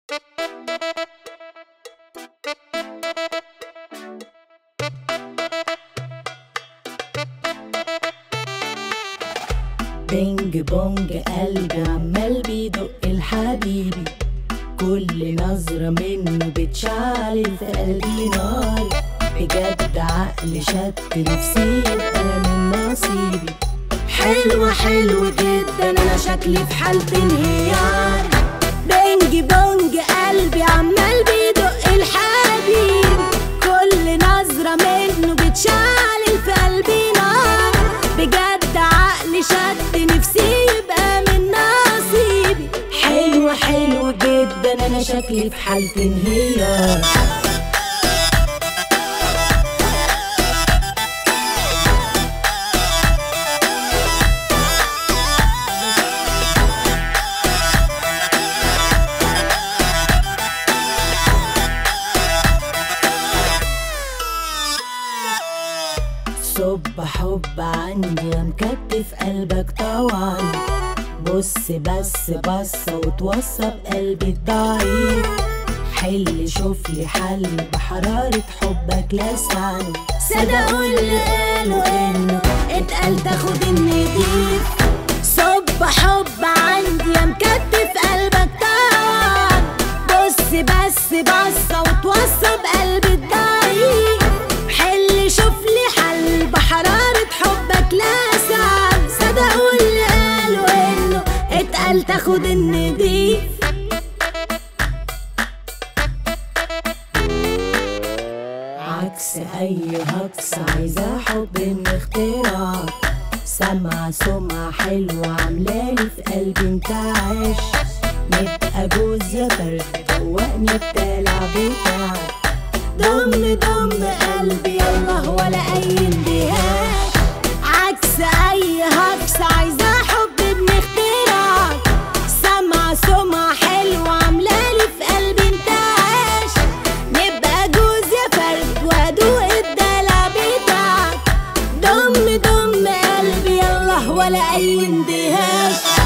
بينج بونج قلبي عمال بيدق الحبيبي كل نظرة منه بتشعل في قلبي نار بجد عقل شت نفسي يبقى من نصيبي حلوة حلو جدا انا شكلي في حالة انهيار بينج بونج قلبي عمال بيدق الحبيب كل نظرة منه بتشعل في قلبي نار بجد عقلي شد نفسي يبقى من نصيبي حلوة حلو جدا انا شكلي في حالة انهيار صب حب عندي يا مكتف قلبك طبعا بص بس بصة وتوصى بقلبي الضعيف حل شوف لي حل بحرارة حبك لسعني صدقوا اللي قالوا انه اتقال تاخد النضيف صب حب عندي يا مكتف قلبك طبعا بص بس بصة وتوصى بقلبي الضعيف حل شوف لي حل بحرارة حبك لسع صدقوا اللي قالوا انه اتقال تاخد النضيف عكس اي هكس عايزة حب من اختراع سمع سمعة حلوة عاملالي في قلبي انت عاش نبقى جوز يا فرد دوقني الدلع بتاعك ضم ضم قلبي يلا ولا اي اندهاش عكس اي هكس عايزة حب ابن اختراعك سمع سمع حلوة عاملالي في قلبي انت عاش نبقى جوز يا فرد وادوق الدلع بتاعك ضم ضم قلبي يلا ولا اي اندهاش